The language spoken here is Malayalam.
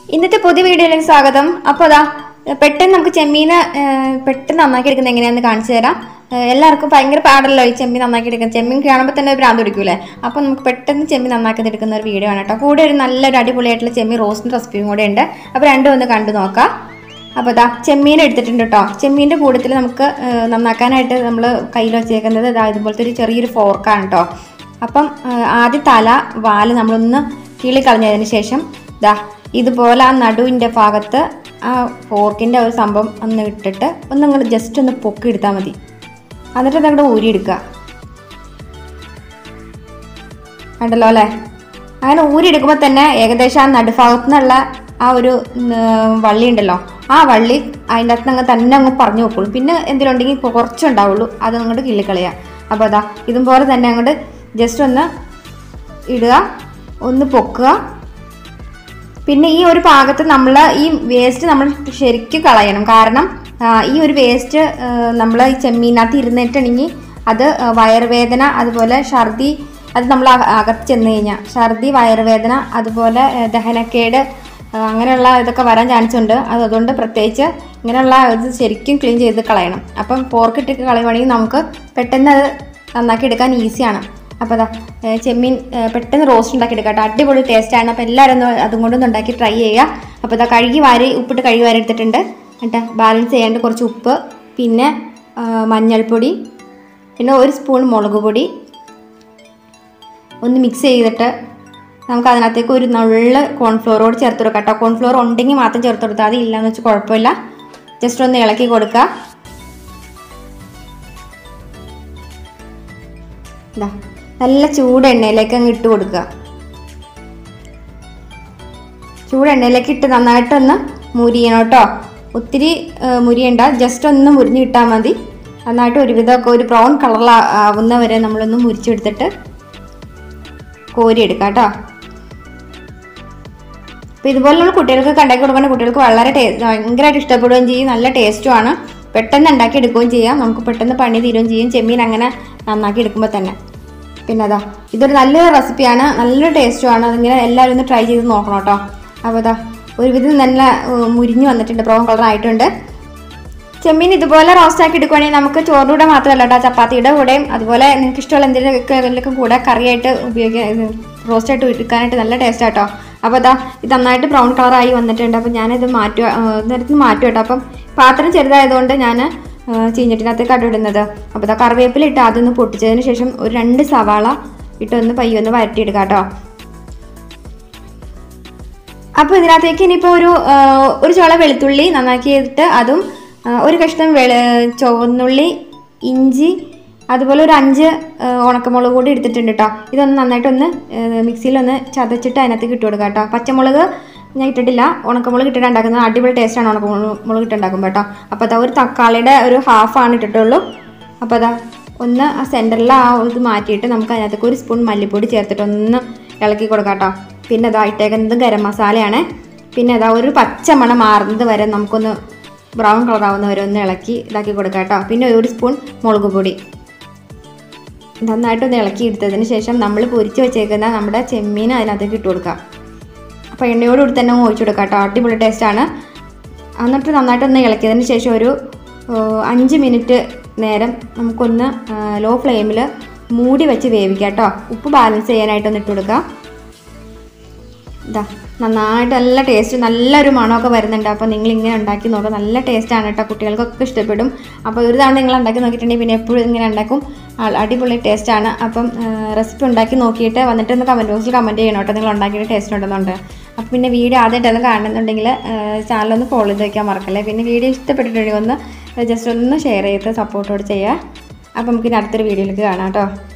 ഇന്നത്തെ പുതിയ വീഡിയോയിലേക്ക് സ്വാഗതം അപ്പോൾ അതാ പെട്ടെന്ന് നമുക്ക് ചെമ്മീനെ ആ, പെട്ടെന്ന് നന്നാക്കി എടുക്കുന്നത് എങ്ങനെയാണെന്ന് കാണിച്ചു തരാം ആ, എല്ലാവർക്കും ഭയങ്കര പാടല്ലോ ഈ ചെമ്മീൻ നന്നാക്കി എടുക്കുന്നത് ചെമ്മീൻ കാണുമ്പോൾ തന്നെ ഒരു ഭ്രാന്ത് പിടിക്കൂലേ അപ്പോൾ നമുക്ക് പെട്ടെന്ന് ചെമ്മീൻ നന്നാക്കി എടുക്കുന്ന ഒരു വീഡിയോ ആണ് കേട്ടോ കൂടെ ഒരു നല്ലൊരു അടിപൊളിയായിട്ടുള്ള ചെമ്മീൻ റോസ്റ്റിൻ്റെ റെസിപ്പിയും കൂടെ ഉണ്ട് അപ്പോൾ രണ്ടും ഒന്ന് കണ്ടു നോക്കാം അപ്പോൾ ഇതാ ചെമ്മീൻ എടുത്തിട്ടുണ്ട് കേട്ടോ ചെമ്മീൻ്റെ കൂട്ടത്തിൽ നമുക്ക് ആ, നന്നാക്കാനായിട്ട് നമ്മൾ കയ്യിൽ വെച്ചേക്കുന്നത് ഇതാ ഇതുപോലത്തെ ഒരു ചെറിയൊരു ഫോർക്കാണ് കേട്ടോ അപ്പം ആ, ആദ്യം തല വാല് നമ്മളൊന്ന് കിളി കളഞ്ഞതിന് ശേഷം ഇതാ ഇതുപോലെ ആ നടുവിൻ്റെ ഭാഗത്ത് ആ ഫോർക്കിൻ്റെ ഒരു സംഭവം ഒന്ന് ഇട്ടിട്ട് ഒന്ന് നിങ്ങൾ ജസ്റ്റ് ഒന്ന് പൊക്കി എടുത്താൽ മതി എന്നിട്ട് അതങ്ങോട്ട് ഊരിയെടുക്കുക കണ്ടല്ലോ അല്ലേ അങ്ങനെ ഊരിയെടുക്കുമ്പോൾ തന്നെ ഏകദേശം ആ നടുഭാഗത്തു നിന്നുള്ള ആ ഒരു ഉം, വള്ളി ഉണ്ടല്ലോ ആ വള്ളി അതിൻ്റെ അകത്ത് അങ്ങ് തന്നെ അങ്ങ് പറഞ്ഞു വെക്കുള്ളൂ പിന്നെ എന്തെങ്കിലും ഉണ്ടെങ്കിൽ കുറച്ചുണ്ടാവുള്ളൂ അത് അങ്ങോട്ട് കിള്ളിക്കളയുക അപ്പോൾ അതാ ഇതുപോലെ തന്നെ അങ്ങോട്ട് ജസ്റ്റ് ഒന്ന് ഇടുക ഒന്ന് പൊക്കുക പിന്നെ ഈ ഒരു ഭാഗത്ത് നമ്മൾ ഈ വേസ്റ്റ് നമ്മൾ ശരിക്കും കളയണം കാരണം ആ, ഈ ഒരു വേസ്റ്റ് നമ്മൾ ഈ ചെമ്മീനകത്ത് ഇരുന്നിട്ടുണ്ടെങ്കിൽ അത് ആ, വയറുവേദന അതുപോലെ ഛർദി അത് നമ്മൾ അക- അകത്ത് ചെന്ന് കഴിഞ്ഞാൽ ഛർദി വയറുവേദന അതുപോലെ ആ, ദഹനക്കേട് ആ, അങ്ങനെയുള്ള ഇതൊക്കെ വരാൻ ചാൻസ് ഉണ്ട് അത് അതുകൊണ്ട് പ്രത്യേകിച്ച് ഇങ്ങനെയുള്ള ഇത് ശരിക്കും ക്ലീൻ ചെയ്ത് കളയണം അപ്പം പോർക്കിട്ട് കളയുവാണെങ്കിൽ നമുക്ക് പെട്ടെന്ന് അത് നന്നാക്കി എടുക്കാൻ ഈസിയാണ് അപ്പോൾ അതാ ഏ, ചെമ്മീൻ ഏ, പെട്ടെന്ന് റോസ്റ്റ് ഉണ്ടാക്കി എടുക്കാം കേട്ടോ അടിപൊളി ടേസ്റ്റാണ് അപ്പോൾ എല്ലാവരും ഒന്ന് അതും കൊണ്ടൊന്ന് ഉണ്ടാക്കി ട്രൈ ചെയ്യുക അപ്പോൾ ഇതാ കഴുകി വാരി ഉപ്പിട്ട് കഴുകി വാരി എടുത്തിട്ടുണ്ട് എന്നിട്ട് ബാലൻസ് ചെയ്യാണ്ട് കുറച്ച് ഉപ്പ് പിന്നെ ആ, മഞ്ഞൾപ്പൊടി പിന്നെ ഒരു സ്പൂൺ മുളക് പൊടി ഒന്ന് മിക്സ് ചെയ്തിട്ട് നമുക്ക് അതിനകത്തേക്ക് ഒരു നുള്ള കോൺഫ്ലോറോട് ചേർത്ത് കൊടുക്കാം കേട്ടോ കോൺഫ്ലോർ ഉണ്ടെങ്കിൽ മാത്രം ചേർത്ത് കൊടുത്താൽ മതി ഇല്ലയെന്ന് വെച്ചാൽ കുഴപ്പമില്ല ജസ്റ്റ് ഒന്ന് ഇളക്കി കൊടുക്കുക ഇതാ നല്ല ചൂട് എണ്ണയിലേക്ക് അങ്ങ് ഇട്ട് കൊടുക്കുക ചൂട് എണ്ണയിലേക്ക് ഇട്ട് നന്നായിട്ടൊന്ന് മുരിയണം കേട്ടോ ഒത്തിരി ആ, മുരിയണ്ട ജസ്റ്റ് ഒന്ന് മുരിഞ്ഞ് കിട്ടാൽ മതി നന്നായിട്ട് ഒരുവിധമൊക്കെ ഒരു ബ്രൗൺ കളറിൽ ആവുന്ന വരെ നമ്മളൊന്ന് മുരിച്ചെടുത്തിട്ട് കോരിയെടുക്കാം കേട്ടോ അപ്പോൾ ഇതുപോലുള്ള കുട്ടികൾക്ക് ഉണ്ടാക്കി കൊടുക്കുന്ന കുട്ടികൾക്ക് വളരെ ടേസ്റ്റ് ഭയങ്കരമായിട്ട് ഇഷ്ടപ്പെടുകയും ചെയ്യും നല്ല ടേസ്റ്റുമാണ് പെട്ടെന്ന് ഉണ്ടാക്കി എടുക്കുകയും ചെയ്യാം നമുക്ക് പെട്ടെന്ന് പണി തീരുകയും ചെയ്യും ചെമ്മീൻ അങ്ങനെ നന്നാക്കി എടുക്കുമ്പോൾ തന്നെ പിന്നെ അതാ ഇതൊരു നല്ലൊരു റെസിപ്പിയാണ് നല്ലൊരു ടേസ്റ്റുമാണ് അതിങ്ങനെ എല്ലാവരും ഒന്ന് ട്രൈ ചെയ്ത് നോക്കണം കേട്ടോ അപ്പോൾ അതാ ഒരുവിധം നല്ല ഉം, മുരിഞ്ഞ് വന്നിട്ടുണ്ട് ബ്രൗൺ കളർ ആയിട്ടുണ്ട് ചെമ്മീൻ ഇതുപോലെ റോസ്റ്റ് ആക്കി എടുക്കുവാണെങ്കിൽ നമുക്ക് ചോറിൻ്റെ കൂടെ മാത്രമല്ല കേട്ടോ ചപ്പാത്തിയുടെ കൂടെയും അതുപോലെ നിങ്ങൾക്ക് ഇഷ്ടമുള്ള എന്തെങ്കിലുമൊക്കെ ഇതിലൊക്കെ കൂടെ കറിയായിട്ട് ഉപയോഗിക്കാൻ റോസ്റ്റ് ആയിട്ട് എടുക്കാനായിട്ട് നല്ല ടേസ്റ്റ് കേട്ടോ അപ്പോൾ അതാ ഇത് നന്നായിട്ട് ബ്രൗൺ കളറായി വന്നിട്ടുണ്ട് അപ്പോൾ ഞാനിത് മാറ്റുക നേരത്തെ മാറ്റും കേട്ടോ അപ്പം പാത്രം ചെറുതായതുകൊണ്ട് ഞാൻ ചീഞ്ഞിട്ടിനകത്തേക്ക് അടി ഇടുന്നത് അപ്പോൾ ഇതാ കറിവേപ്പില ഇട്ട് അതൊന്ന് പൊട്ടിച്ചതിന് ശേഷം ഒരു രണ്ട് സവാള ഇട്ടൊന്ന് പയ്യൊന്ന് വരട്ടിയെടുക്കാം കേട്ടോ അപ്പോൾ ഇതിനകത്തേക്ക് ഇനിയിപ്പോൾ ഒരു ആ, ഒരു ചോള വെളുത്തുള്ളി നന്നാക്കിയിട്ട് അതും ആ, ഒരു കഷ്ണം വെള ചുവന്നുള്ളി ഇഞ്ചി അതുപോലെ ഒരു അഞ്ച് ആ, ഉണക്കമുളക് കൂടി എടുത്തിട്ടുണ്ട് കേട്ടോ ഇതൊന്ന് നന്നായിട്ടൊന്ന് ആ, മിക്സിയിലൊന്ന് ചതച്ചിട്ട് അതിനകത്തേക്ക് ഇട്ട് കൊടുക്കാം കേട്ടോ പച്ചമുളക് ഞാൻ ഇട്ടിട്ടില്ല ഉണക്കമുളക് ഇട്ടിട്ട് ഉണ്ടാക്കുന്നത് അടിപൊളി ടേസ്റ്റാണ് ഉണക്കമുളക് മുളക് ഇട്ട് ഉണ്ടാക്കുമ്പോൾ കേട്ടോ അപ്പോൾ അതാ ഒരു തക്കാളിയുടെ ഒരു ഹാഫാണ് ഇട്ടിട്ടുള്ളൂ അപ്പോൾ അതാ ഒന്ന് ആ സെൻറ്ററിൽ ആ ഇത് മാറ്റിയിട്ട് നമുക്ക് അതിനകത്തേക്ക് ഒരു സ്പൂൺ മല്ലിപ്പൊടി ചേർത്തിട്ട് ഒന്ന് ഇളക്കി കൊടുക്കാം കേട്ടോ പിന്നെ അതാ ഇട്ടേക്കുന്നത് ഗരം മസാലയാണ് പിന്നെ അതാ ഒരു പച്ച മണം മാറുന്നത് വരെ നമുക്കൊന്ന് ബ്രൗൺ കളർ ആവുന്ന വരെ ഒന്ന് ഇളക്കി ഇതാക്കി കൊടുക്കാം കേട്ടോ പിന്നെ ഒരു സ്പൂൺ മുളക് പൊടി നന്നായിട്ടൊന്ന് ഇളക്കി എടുത്തതിന് ശേഷം നമ്മൾ പൊരിച്ച് വെച്ചേക്കുന്ന നമ്മുടെ ചെമ്മീൻ അതിനകത്തേക്ക് ഇട്ട് കൊടുക്കാം അപ്പോൾ എണ്ണയോടുകൂടി തന്നെ അങ്ങ് ഒഴിച്ചു കൊടുക്കാം കേട്ടോ അടിപൊളി ടേസ്റ്റാണ് എന്നിട്ട് നന്നായിട്ടൊന്ന് ഇളക്കിയതിന് ശേഷം ഒരു ഏഹ്, അഞ്ച് മിനിറ്റ് നേരം നമുക്കൊന്ന് ലോ ഫ്ലെയിമിൽ മൂടി വെച്ച് വേവിക്കാം കേട്ടോ ഉപ്പ് ബാലൻസ് ചെയ്യാനായിട്ടൊന്ന് ഇട്ട് കൊടുക്കാം ഇതാ നന്നായിട്ട് നല്ല ടേസ്റ്റ് നല്ലൊരു മണമൊക്കെ വരുന്നുണ്ട് അപ്പോൾ നിങ്ങൾ ഇങ്ങനെ ഉണ്ടാക്കി നോക്കുക നല്ല ടേസ്റ്റാണ് കേട്ടോ കുട്ടികൾക്കൊക്കെ ഇഷ്ടപ്പെടും അപ്പോൾ ഒരു തവണ നിങ്ങൾ ഉണ്ടാക്കി നോക്കിയിട്ടുണ്ടെങ്കിൽ പിന്നെ എപ്പോഴും ഇങ്ങനെ ഉണ്ടാക്കും ആ- അടിപൊളി ടേസ്റ്റാണ് അപ്പം റെസിപ്പി ഉണ്ടാക്കി നോക്കിയിട്ട് വന്നിട്ട് ഒന്ന് കമൻറ്റ് ബോക്സിൽ കമൻറ്റ് ചെയ്യണം കേട്ടോ നിങ്ങൾ ഉണ്ടാക്കിയിട്ട് ടേസ്റ്റ് ഉണ്ടെന്നുണ്ട് അപ്പോൾ പിന്നെ വീഡിയോ ആദ്യമായിട്ടൊന്ന് കാണുന്നുണ്ടെങ്കിൽ ചാനലൊന്ന് ഫോളോ ചെയ്ത് വയ്ക്കാൻ മറക്കല്ലേ പിന്നെ വീഡിയോ ഇഷ്ടപ്പെട്ടിട്ടുണ്ടെങ്കിൽ ഒന്ന് ജസ്റ്റ് ഒന്ന് ഷെയർ ചെയ്ത് സപ്പോർട്ടോട് ചെയ്യുക അപ്പോൾ നമുക്ക് ഇനി അടുത്തൊരു വീഡിയോയിലേക്ക് കാണാം കേട്ടോ